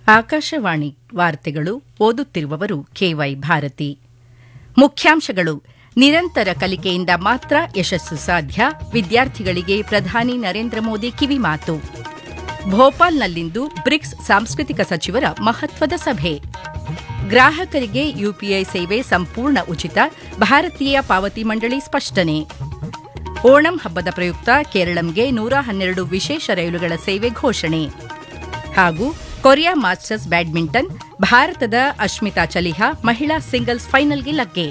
ಆಕಾಶವಾಣಿ ವಾರ್ತೆಗಳು ಓದುತ್ತಿರುವವರು ಕೆವೈ ಭಾರತಿ ಮುಖ್ಯಾಂಶಗಳು ನಿರಂತರ ಕಲಿಕೆಯಿಂದ ಮಾತ್ರ ಯಶಸ್ಸು ಸಾಧ್ಯ ವಿದ್ಯಾರ್ಥಿಗಳಿಗೆ ಪ್ರಧಾನಿ ನರೇಂದ್ರ ಮೋದಿ ಕಿವಿಮಾತು ಭೋಪಾಲ್ನಲ್ಲಿಂದು ಬ್ರಿಕ್ಸ್ ಸಾಂಸ್ಕೃತಿಕ ಸಚಿವರ ಮಹತ್ವದ ಸಭೆ ಗ್ರಾಹಕರಿಗೆ ಯುಪಿಐ ಸೇವೆ ಸಂಪೂರ್ಣ ಉಚಿತ ಭಾರತೀಯ ಪಾವತಿ ಮಂಡಳಿ ಸ್ಪಷ್ಟನೆ ಓಣಂ ಹಬ್ಬದ ಪ್ರಯುಕ್ತ ಕೇರಳಂಗೆ ನೂರ ಹನ್ನೆರಡು ವಿಶೇಷ ರೈಲುಗಳ ಸೇವೆ ಘೋಷಣೆ ಹಾಗೂ ಕೊರಿಯಾ ಮಾಸ್ಟರ್ಸ್ ಬ್ಯಾಡ್ಮಿಂಟನ್ ಭಾರತದ ಅಶ್ಮಿತಾ ಚಲಿಹಾ ಮಹಿಳಾ ಸಿಂಗಲ್ಸ್ ಫೈನಲ್ಗೆ ಲಗ್ಗೆ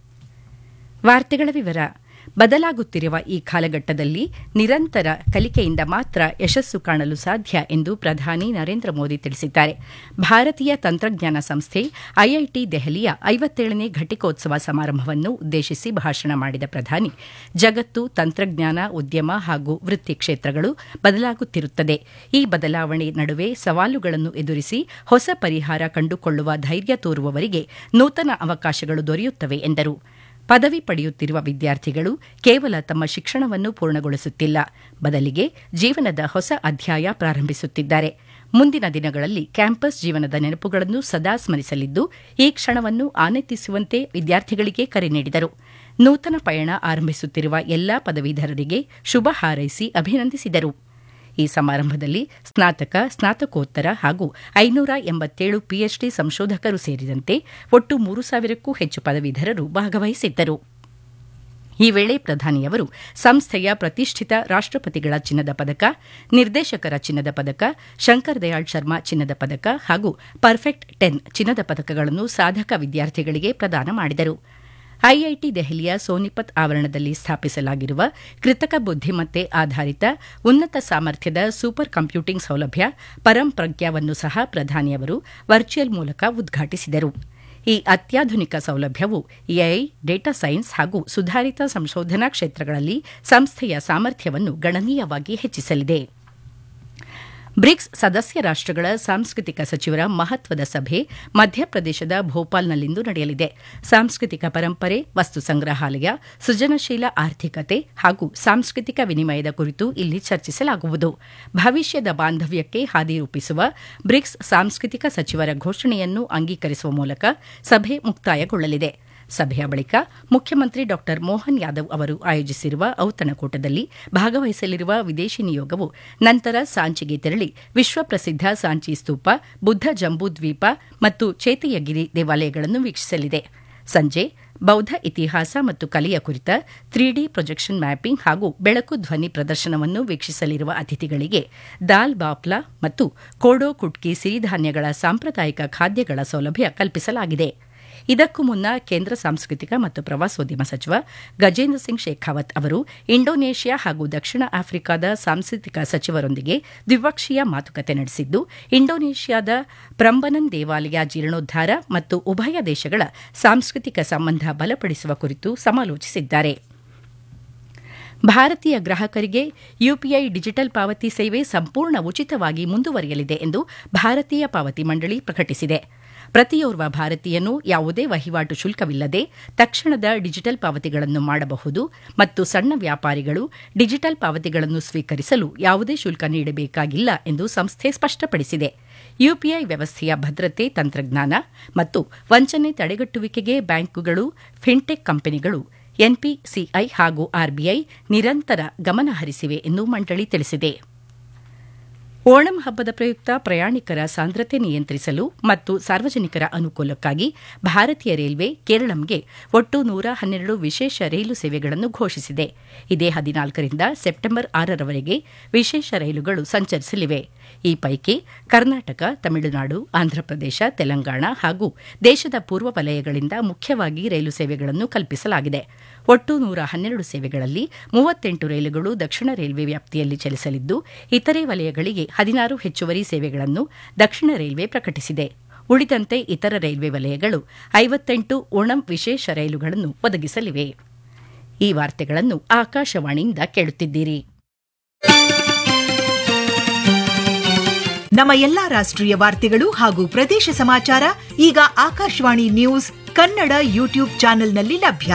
ವಾರ್ತೆಗಳ ವಿವರ ಬದಲಾಗುತ್ತಿರುವ ಈ ಕಾಲಘಟ್ಟದಲ್ಲಿ ನಿರಂತರ ಕಲಿಕೆಯಿಂದ ಮಾತ್ರ ಯಶಸ್ಸು ಕಾಣಲು ಸಾಧ್ಯ ಎಂದು ಪ್ರಧಾನಿ ನರೇಂದ್ರ ಮೋದಿ ತಿಳಿಸಿದ್ದಾರೆ ಭಾರತೀಯ ತಂತ್ರಜ್ಞಾನ ಸಂಸ್ಥೆ ಐಐಟಿ ದೆಹಲಿಯ ಐವತ್ತೇಳನೇ ಘಟಿಕೋತ್ಸವ ಸಮಾರಂಭವನ್ನು ಉದ್ದೇಶಿಸಿ ಭಾಷಣ ಮಾಡಿದ ಪ್ರಧಾನಿ ಜಗತ್ತು ತಂತ್ರಜ್ಞಾನ ಉದ್ಯಮ ಹಾಗೂ ವೃತ್ತಿ ಕ್ಷೇತ್ರಗಳು ಬದಲಾಗುತ್ತಿರುತ್ತದೆ ಈ ಬದಲಾವಣೆ ನಡುವೆ ಸವಾಲುಗಳನ್ನು ಎದುರಿಸಿ ಹೊಸ ಪರಿಹಾರ ಕಂಡುಕೊಳ್ಳುವ ಧೈರ್ಯ ತೋರುವವರಿಗೆ ನೂತನ ಅವಕಾಶಗಳು ದೊರೆಯುತ್ತವೆ ಎಂದರು ಪದವಿ ಪಡೆಯುತ್ತಿರುವ ವಿದ್ಯಾರ್ಥಿಗಳು ಕೇವಲ ತಮ್ಮ ಶಿಕ್ಷಣವನ್ನು ಪೂರ್ಣಗೊಳಿಸುತ್ತಿಲ್ಲ ಬದಲಿಗೆ ಜೀವನದ ಹೊಸ ಅಧ್ಯಾಯ ಪ್ರಾರಂಭಿಸುತ್ತಿದ್ದಾರೆ ಮುಂದಿನ ದಿನಗಳಲ್ಲಿ ಕ್ಯಾಂಪಸ್ ಜೀವನದ ನೆನಪುಗಳನ್ನು ಸದಾ ಸ್ಮರಿಸಲಿದ್ದು ಈ ಕ್ಷಣವನ್ನು ಆನಂದಿಸುವಂತೆ ವಿದ್ಯಾರ್ಥಿಗಳಿಗೆ ಕರೆ ನೀಡಿದರು ನೂತನ ಪಯಣ ಆರಂಭಿಸುತ್ತಿರುವ ಎಲ್ಲಾ ಪದವೀಧರರಿಗೆ ಶುಭ ಹಾರೈಸಿ ಅಭಿನಂದಿಸಿದರು ಈ ಸಮಾರಂಭದಲ್ಲಿ ಸ್ನಾತಕ ಸ್ನಾತಕೋತ್ತರ ಹಾಗೂ ಐನೂರ ಎಂಬತ್ತೇಳು ಪಿಎಚ್ಡಿ ಸಂಶೋಧಕರು ಸೇರಿದಂತೆ ಒಟ್ಟು ಮೂರು ಸಾವಿರಕ್ಕೂ ಹೆಚ್ಚು ಪದವೀಧರರು ಭಾಗವಹಿಸಿದ್ದರು ಈ ವೇಳೆ ಪ್ರಧಾನಿಯವರು ಸಂಸ್ಥೆಯ ಪ್ರತಿಷ್ಠಿತ ರಾಷ್ಟಪತಿಗಳ ಚಿನ್ನದ ಪದಕ ನಿರ್ದೇಶಕರ ಚಿನ್ನದ ಪದಕ ಶಂಕರ್ ದಯಾಳ್ ಶರ್ಮಾ ಚಿನ್ನದ ಪದಕ ಹಾಗೂ ಪರ್ಫೆಕ್ಟ್ ಟೆನ್ ಚಿನ್ನದ ಪದಕಗಳನ್ನು ಸಾಧಕ ವಿದ್ಯಾರ್ಥಿಗಳಿಗೆ ಪ್ರದಾನ ಮಾಡಿದರು ಐಐಟಿ ದೆಹಲಿಯ ಸೋನಿಪತ್ ಆವರಣದಲ್ಲಿ ಸ್ಥಾಪಿಸಲಾಗಿರುವ ಕೃತಕ ಬುದ್ದಿಮತ್ತೆ ಆಧಾರಿತ ಉನ್ನತ ಸಾಮರ್ಥ್ಯದ ಸೂಪರ್ ಕಂಪ್ಯೂಟಿಂಗ್ ಸೌಲಭ್ಯ ಪರಂ ಪ್ರಜ್ಞಾವನ್ನು ಸಹ ಪ್ರಧಾನಿಯವರು ವರ್ಚುವಲ್ ಮೂಲಕ ಉದ್ಘಾಟಿಸಿದರು ಈ ಅತ್ಯಾಧುನಿಕ ಸೌಲಭ್ಯವು ಎಐ ಡೇಟಾ ಸೈನ್ಸ್ ಹಾಗೂ ಸುಧಾರಿತ ಸಂಶೋಧನಾ ಕ್ಷೇತ್ರಗಳಲ್ಲಿ ಸಂಸ್ಥೆಯ ಸಾಮರ್ಥ್ಯವನ್ನು ಗಣನೀಯವಾಗಿ ಹೆಚ್ಚಿಸಲಿದೆ ಬ್ರಿಕ್ಸ್ ಸದಸ್ಯ ರಾಷ್ಟಗಳ ಸಾಂಸ್ಕೃತಿಕ ಸಚಿವರ ಮಹತ್ವದ ಸಭೆ ಮಧ್ಯಪ್ರದೇಶದ ಭೋಪಾಲ್ನಲ್ಲಿಂದು ನಡೆಯಲಿದೆ ಸಾಂಸ್ಕೃತಿಕ ಪರಂಪರೆ ವಸ್ತು ಸಂಗ್ರಹಾಲಯ ಸೃಜನಶೀಲ ಆರ್ಥಿಕತೆ ಹಾಗೂ ಸಾಂಸ್ಕೃತಿಕ ವಿನಿಮಯದ ಕುರಿತು ಇಲ್ಲಿ ಚರ್ಚಿಸಲಾಗುವುದು ಭವಿಷ್ಯದ ಬಾಂಧವ್ಯಕ್ಕೆ ಹಾದಿ ರೂಪಿಸುವ ಬ್ರಿಕ್ಸ್ ಸಾಂಸ್ಕೃತಿಕ ಸಚಿವರ ಘೋಷಣೆಯನ್ನು ಅಂಗೀಕರಿಸುವ ಮೂಲಕ ಸಭೆ ಮುಕ್ತಾಯಗೊಳ್ಳಲಿದೆ ಸಭೆಯ ಬಳಿಕ ಮುಖ್ಯಮಂತ್ರಿ ಡಾ ಮೋಹನ್ ಯಾದವ್ ಅವರು ಆಯೋಜಿಸಿರುವ ಔತಣಕೂಟದಲ್ಲಿ ಭಾಗವಹಿಸಲಿರುವ ವಿದೇಶಿ ನಿಯೋಗವು ನಂತರ ಸಾಂಚಿಗೆ ತೆರಳಿ ವಿಶ್ವಪ್ರಸಿದ್ದ ಸಾಂಚಿ ಸ್ತೂಪ ಬುದ್ಧ ಜಂಬೂ ದ್ವೀಪ ಮತ್ತು ಚೇತಿಯಗಿರಿ ದೇವಾಲಯಗಳನ್ನು ವೀಕ್ಷಿಸಲಿದೆ ಸಂಜೆ ಬೌದ್ಧ ಇತಿಹಾಸ ಮತ್ತು ಕಲೆಯ ಕುರಿತ ತ್ರೀ ಡಿ ಪ್ರೊಜೆಕ್ಷನ್ ಮ್ಯಾಪಿಂಗ್ ಹಾಗೂ ಬೆಳಕು ಧ್ವನಿ ಪ್ರದರ್ಶನವನ್ನು ವೀಕ್ಷಿಸಲಿರುವ ಅತಿಥಿಗಳಿಗೆ ದಾಲ್ ಬಾಪ್ಲಾ ಮತ್ತು ಕೋಡೋ ಕುಟ್ಕಿ ಸಿರಿಧಾನ್ಯಗಳ ಸಾಂಪ್ರದಾಯಿಕ ಖಾದ್ಯಗಳ ಸೌಲಭ್ಯ ಕಲ್ಪಿಸಲಾಗಿದೆ ಇದಕ್ಕೂ ಮುನ್ನ ಕೇಂದ್ರ ಸಾಂಸ್ಕೃತಿಕ ಮತ್ತು ಪ್ರವಾಸೋದ್ಯಮ ಸಚಿವ ಗಜೇಂದ್ರ ಸಿಂಗ್ ಶೇಖಾವತ್ ಅವರು ಇಂಡೋನೇಷ್ಯಾ ಹಾಗೂ ದಕ್ಷಿಣ ಆಫ್ರಿಕಾದ ಸಾಂಸ್ಕೃತಿಕ ಸಚಿವರೊಂದಿಗೆ ದ್ವಿಪಕ್ಷೀಯ ಮಾತುಕತೆ ನಡೆಸಿದ್ದು ಇಂಡೋನೇಷ್ಯಾದ ಪ್ರಂಬನನ್ ದೇವಾಲಯ ಜೀರ್ಣೋದ್ಧಾರ ಮತ್ತು ಉಭಯ ದೇಶಗಳ ಸಾಂಸ್ಕೃತಿಕ ಸಂಬಂಧ ಬಲಪಡಿಸುವ ಕುರಿತು ಸಮಾಲೋಚಿಸಿದ್ದಾರೆ ಭಾರತೀಯ ಗ್ರಾಹಕರಿಗೆ ಯುಪಿಐ ಡಿಜಿಟಲ್ ಪಾವತಿ ಸೇವೆ ಸಂಪೂರ್ಣ ಉಚಿತವಾಗಿ ಮುಂದುವರಿಯಲಿದೆ ಎಂದು ಭಾರತೀಯ ಪಾವತಿ ಮಂಡಳಿ ಪ್ರಕಟಿಸಿದೆ ಪ್ರತಿಯೋರ್ವ ಭಾರತೀಯನು ಯಾವುದೇ ವಹಿವಾಟು ಶುಲ್ಕವಿಲ್ಲದೆ ತಕ್ಷಣದ ಡಿಜಿಟಲ್ ಪಾವತಿಗಳನ್ನು ಮಾಡಬಹುದು ಮತ್ತು ಸಣ್ಣ ವ್ಯಾಪಾರಿಗಳು ಡಿಜಿಟಲ್ ಪಾವತಿಗಳನ್ನು ಸ್ವೀಕರಿಸಲು ಯಾವುದೇ ಶುಲ್ಕ ನೀಡಬೇಕಾಗಿಲ್ಲ ಎಂದು ಸಂಸ್ಥೆ ಸ್ಪಷ್ಟಪಡಿಸಿದೆ ಯುಪಿಐ ವ್ಯವಸ್ಥೆಯ ಭದ್ರತೆ ತಂತ್ರಜ್ಞಾನ ಮತ್ತು ವಂಚನೆ ತಡೆಗಟ್ಟುವಿಕೆಗೆ ಬ್ಯಾಂಕುಗಳು ಫಿನ್ಟೆಕ್ ಕಂಪನಿಗಳು ಎನ್ಪಿಸಿಐ ಹಾಗೂ ಆರ್ಬಿಐ ನಿರಂತರ ಗಮನ ಹರಿಸಿವೆ ಎಂದು ಮಂಡಳಿ ತಿಳಿಸಿದೆ ಓಣಂ ಹಬ್ಬದ ಪ್ರಯುಕ್ತ ಪ್ರಯಾಣಿಕರ ಸಾಂದ್ರತೆ ನಿಯಂತ್ರಿಸಲು ಮತ್ತು ಸಾರ್ವಜನಿಕರ ಅನುಕೂಲಕ್ಕಾಗಿ ಭಾರತೀಯ ರೈಲ್ವೆ ಕೇರಳಂಗೆ ಒಟ್ಟು ನೂರ ಹನ್ನೆರಡು ವಿಶೇಷ ರೈಲು ಸೇವೆಗಳನ್ನು ಘೋಷಿಸಿದೆ ಇದೇ ಹದಿನಾಲ್ಕರಿಂದ ಸೆಪ್ಟೆಂಬರ್ ಆರರವರೆಗೆ ವಿಶೇಷ ರೈಲುಗಳು ಸಂಚರಿಸಲಿವೆ ಈ ಪೈಕಿ ಕರ್ನಾಟಕ ತಮಿಳುನಾಡು ಆಂಧ್ರಪ್ರದೇಶ ತೆಲಂಗಾಣ ಹಾಗೂ ದೇಶದ ಪೂರ್ವ ವಲಯಗಳಿಂದ ಮುಖ್ಯವಾಗಿ ರೈಲು ಸೇವೆಗಳನ್ನು ಕಲ್ಪಿಸಲಾಗಿದೆ ಒಟ್ಟು ನೂರ ಹನ್ನೆರಡು ಸೇವೆಗಳಲ್ಲಿ ಮೂವತ್ತೆಂಟು ರೈಲುಗಳು ದಕ್ಷಿಣ ರೈಲ್ವೆ ವ್ಯಾಪ್ತಿಯಲ್ಲಿ ಚಲಿಸಲಿದ್ದು ಇತರೆ ವಲಯಗಳಿಗೆ ಹದಿನಾರು ಹೆಚ್ಚುವರಿ ಸೇವೆಗಳನ್ನು ದಕ್ಷಿಣ ರೈಲ್ವೆ ಪ್ರಕಟಿಸಿದೆ ಉಳಿದಂತೆ ಇತರ ರೈಲ್ವೆ ವಲಯಗಳು ಐವತ್ತೆಂಟು ಓಣಂ ವಿಶೇಷ ರೈಲುಗಳನ್ನು ಒದಗಿಸಲಿವೆ ಈ ವಾರ್ತೆಗಳನ್ನು ಆಕಾಶವಾಣಿಯಿಂದ ಕೇಳುತ್ತಿದ್ದೀರಿ ನಮ್ಮ ಎಲ್ಲಾ ರಾಷ್ಟ್ರೀಯ ವಾರ್ತೆಗಳು ಹಾಗೂ ಪ್ರದೇಶ ಸಮಾಚಾರ ಈಗ ಆಕಾಶವಾಣಿ ನ್ಯೂಸ್ ಕನ್ನಡ ಯೂಟ್ಯೂಬ್ ಚಾನೆಲ್ನಲ್ಲಿ ಲಭ್ಯ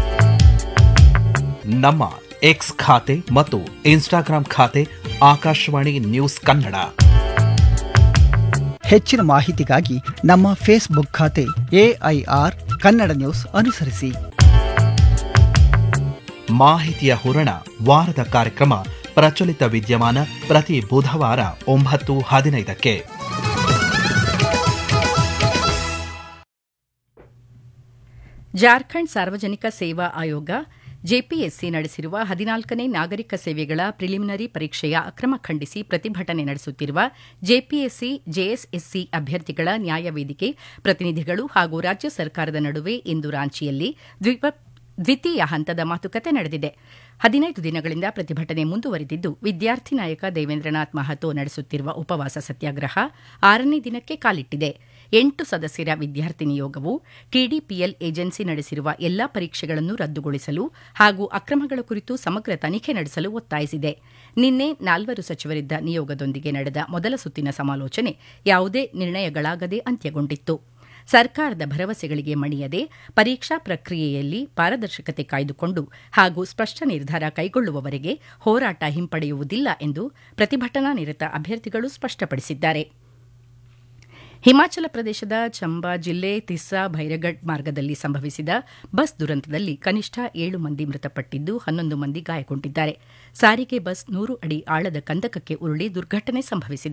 ನಮ್ಮ ಎಕ್ಸ್ ಖಾತೆ ಮತ್ತು ಇನ್ಸ್ಟಾಗ್ರಾಂ ಖಾತೆ ಆಕಾಶವಾಣಿ ನ್ಯೂಸ್ ಕನ್ನಡ ಹೆಚ್ಚಿನ ಮಾಹಿತಿಗಾಗಿ ನಮ್ಮ ಫೇಸ್ಬುಕ್ ಖಾತೆ ಎಐಆರ್ ಕನ್ನಡ ನ್ಯೂಸ್ ಅನುಸರಿಸಿ ಮಾಹಿತಿಯ ಹೂರಣ ವಾರದ ಕಾರ್ಯಕ್ರಮ ಪ್ರಚಲಿತ ವಿದ್ಯಮಾನ ಪ್ರತಿ ಬುಧವಾರ ಒಂಬತ್ತು ಹದಿನೈದಕ್ಕೆ ಜಾರ್ಖಂಡ್ ಸಾರ್ವಜನಿಕ ಸೇವಾ ಆಯೋಗ ಜೆಪಿಎಸ್ಸಿ ನಡೆಸಿರುವ ಹದಿನಾಲ್ಕನೇ ನಾಗರಿಕ ಸೇವೆಗಳ ಪ್ರಿಲಿಮಿನರಿ ಪರೀಕ್ಷೆಯ ಅಕ್ರಮ ಖಂಡಿಸಿ ಪ್ರತಿಭಟನೆ ನಡೆಸುತ್ತಿರುವ ಜೆಪಿಎಸ್ಸಿ ಜೆಎಸ್ಎಸ್ಸಿ ಅಭ್ಯರ್ಥಿಗಳ ನ್ಯಾಯವೇದಿಕೆ ಪ್ರತಿನಿಧಿಗಳು ಹಾಗೂ ರಾಜ್ಯ ಸರ್ಕಾರದ ನಡುವೆ ಇಂದು ರಾಂಚಿಯಲ್ಲಿ ದ್ವಿಪ ದ್ವಿತೀಯ ಹಂತದ ಮಾತುಕತೆ ನಡೆದಿದೆ ಹದಿನೈದು ದಿನಗಳಿಂದ ಪ್ರತಿಭಟನೆ ಮುಂದುವರಿದಿದ್ದು ವಿದ್ಯಾರ್ಥಿ ನಾಯಕ ದೇವೇಂದ್ರನಾಥ್ ಮಹತೋ ನಡೆಸುತ್ತಿರುವ ಉಪವಾಸ ಸತ್ಯಾಗ್ರಹ ಆರನೇ ದಿನಕ್ಕೆ ಕಾಲಿಟ್ಟಿದೆ ಎಂಟು ಸದಸ್ಯರ ವಿದ್ಯಾರ್ಥಿ ನಿಯೋಗವು ಟಿಡಿಪಿಎಲ್ ಏಜೆನ್ಸಿ ನಡೆಸಿರುವ ಎಲ್ಲಾ ಪರೀಕ್ಷೆಗಳನ್ನು ರದ್ದುಗೊಳಿಸಲು ಹಾಗೂ ಅಕ್ರಮಗಳ ಕುರಿತು ಸಮಗ್ರ ತನಿಖೆ ನಡೆಸಲು ಒತ್ತಾಯಿಸಿದೆ ನಿನ್ನೆ ನಾಲ್ವರು ಸಚಿವರಿದ್ದ ನಿಯೋಗದೊಂದಿಗೆ ನಡೆದ ಮೊದಲ ಸುತ್ತಿನ ಸಮಾಲೋಚನೆ ಯಾವುದೇ ನಿರ್ಣಯಗಳಾಗದೆ ಅಂತ್ಯಗೊಂಡಿತ್ತು ಸರ್ಕಾರದ ಭರವಸೆಗಳಿಗೆ ಮಣಿಯದೆ ಪರೀಕ್ಷಾ ಪ್ರಕ್ರಿಯೆಯಲ್ಲಿ ಪಾರದರ್ಶಕತೆ ಕಾಯ್ದುಕೊಂಡು ಹಾಗೂ ಸ್ಪಷ್ಟ ನಿರ್ಧಾರ ಕೈಗೊಳ್ಳುವವರೆಗೆ ಹೋರಾಟ ಹಿಂಪಡೆಯುವುದಿಲ್ಲ ಎಂದು ಪ್ರತಿಭಟನಾ ನಿರತ ಅಭ್ಯರ್ಥಿಗಳು ಸ್ಪಷ್ಟಪಡಿಸಿದ್ದಾರೆ ಹಿಮಾಚಲ ಪ್ರದೇಶದ ಚಂಬಾ ಜಿಲ್ಲೆ ತಿಸ್ಸಾ ಭೈರಗಢ್ ಮಾರ್ಗದಲ್ಲಿ ಸಂಭವಿಸಿದ ಬಸ್ ದುರಂತದಲ್ಲಿ ಕನಿಷ್ಠ ಏಳು ಮಂದಿ ಮೃತಪಟ್ಟಿದ್ದು ಹನ್ನೊಂದು ಮಂದಿ ಗಾಯಗೊಂಡಿದ್ದಾರೆ ಸಾರಿಗೆ ಬಸ್ ನೂರು ಅಡಿ ಆಳದ ಕಂದಕಕ್ಕೆ ಉರುಳಿ ದುರ್ಘಟನೆ ಸಂಭವಿಸಿದೆ